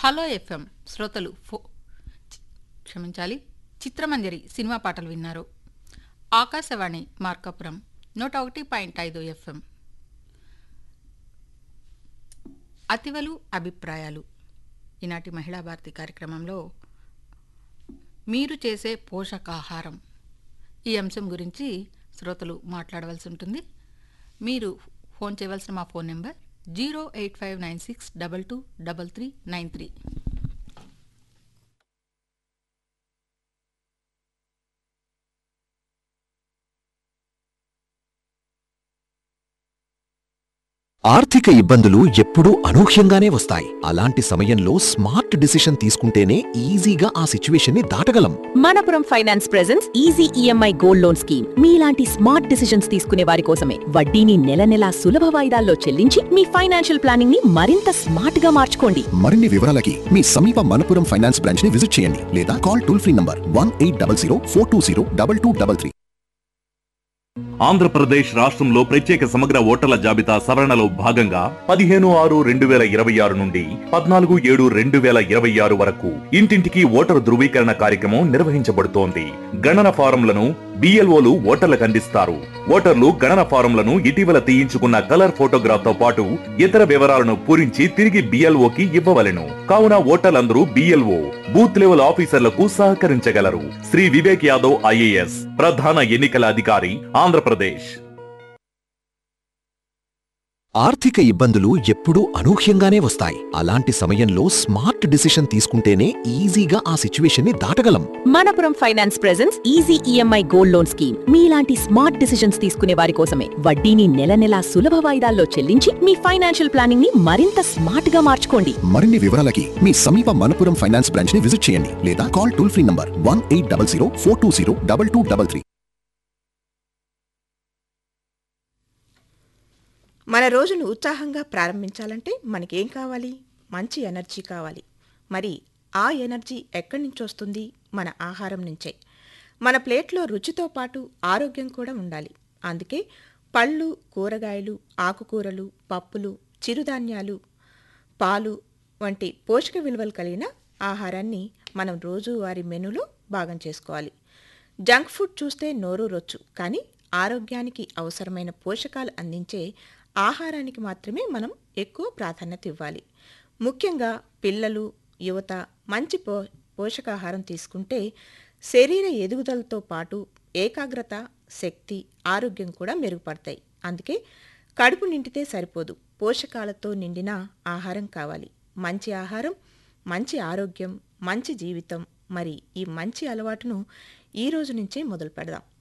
hello FM శ్రోతలు ఫో చి- క్షమించాలి చిత్రమంజరి సినిమా పాటలు విన్నారు ఆకాశవాణి మార్కాపురం నూట ఒకటి పాయింట్ ఐదు ఎఫ్ఎం అతివలు అభిప్రాయాలు ఈనాటి మహిళా భారతి కార్యక్రమంలో మీరు చేసే పోషకాహారం ఈ అంశం గురించి శ్రోతలు మాట్లాడవలసి ఉంటుంది మీరు ఫోన్ చేయవలసిన మా phone number zero eight five nine six double two double three nine three ఆర్థిక ఇబ్బందులు ఎప్పుడూ అనూహ్యంగానే వస్తాయి అలాంటి సమయంలో స్మార్ట్ డిసిషన్ తీసుకుంటేనే ఈజీగా ఆ సిచ్యువేషన్ ని దాటగలం Manappuram finance presents easy EMI gold loan scheme మీలాంటి స్మార్ట్ డిసిషన్స్ తీసుకునే వారి కోసమే వడ్డీని నెల నెలా సులభ వాయిదాల్లో చెల్లించి మీ ఫైనాన్షియల్ ప్లానింగ్ ని మరింత స్మార్ట్ గా మార్చుకోండి మరిన్ని వివరాలకి మీ సమీప మనపురం ఫైనాన్స్ బ్రాంచ్ ని విజిట్ చేయండి లేదా call toll free number one eight double zero four two zero double two double three Andhra Pradesh రాష్ట్రంలో ప్రత్యేక సమగ్ర ఓటర్ల జాబితా సవరణలో భాగంగా పదిహేను ఆరు రెండు వేల ఇరవై ఆరు నుండి పద్నాలుగు ఏడు రెండు వేల ఇరవై ఆరు వరకు ఇంటింటికి ఓటరు ధృవీకరణ కార్యక్రమం నిర్వహించబడుతోంది గణన ఫారంలను బిఎల్ఓలు ఓటర్లకు అందిస్తారు ఓటర్లు గణన ఫారంలను ఇటీవల తీయించుకున్న కలర్ ఫోటోగ్రాఫ్ తో పాటు ఇతర వివరాలను పూరించి తిరిగి బిఎల్ఓకి ఇవ్వవలెను కావున ఓటర్లందరూ బిఎల్ఓ బూత్ లెవెల్ ఆఫీసర్లకు సహకరించగలరు శ్రీ వివేక్ యాదవ్ ఐఏఎస్ ప్రధాన ఎన్నికల అధికారి ఆంధ్రప్రదేశ్ ఆర్థిక ఇబ్బందులు ఎప్పుడూ అనూహ్యంగానే వస్తాయి అలాంటి సమయంలో స్మార్ట్ డిసిషన్ తీసుకుంటేనే ఈజీగా ఆ సిచ్యువేషన్ ని దాటగలం Manappuram finance presents easy EMI gold loan scheme మీలాంటి స్మార్ట్ డిసిషన్స్ తీసుకునే వారి కోసమే వడ్డీని నెల నెలా సులభ వాయిదాల్లో చెల్లించి మీ ఫైనాన్షియల్ ప్లానింగ్ ని మరింత స్మార్ట్ గా మార్చుకోండి మరిన్ని వివరాలకి మీ సమీప మనపురం ఫైనాన్స్ బ్రాంచ్ ని విజిట్ చేయండి లేదా call toll free number one eight double zero four two zero double two double three మన రోజును ఉత్సాహంగా ప్రారంభించాలంటే మనకేం కావాలి మంచి ఎనర్జీ కావాలి మరి ఆ ఎనర్జీ ఎక్కడి నుంచి వస్తుంది మన ఆహారం నుంచే మన ప్లేట్లో రుచితో పాటు ఆరోగ్యం కూడా ఉండాలి అందుకే పళ్ళు కూరగాయలు ఆకుకూరలు పప్పులు చిరుధాన్యాలు పాలు వంటి పోషక విలువలు కలిగిన ఆహారాన్ని మనం రోజువారీ మెనూలో భాగం చేసుకోవాలి జంక్ ఫుడ్ చూస్తే నోరు రొచ్చు కానీ ఆరోగ్యానికి అవసరమైన పోషకాలు అందించే ఆహారానికి మాత్రమే మనం ఎక్కువ ప్రాధాన్యత ఇవ్వాలి ముఖ్యంగా పిల్లలు యువత మంచి పో పోషకాహారం తీసుకుంటే శరీర ఎదుగుదలతో పాటు ఏకాగ్రత శక్తి ఆరోగ్యం కూడా మెరుగుపడతాయి అందుకే కడుపు నిండితే సరిపోదు పోషకాలతో నిండిన ఆహారం కావాలి మంచి ఆహారం మంచి ఆరోగ్యం మంచి జీవితం మరి ఈ మంచి అలవాటును ఈ రోజు నుంచే మొదలు పెడదాం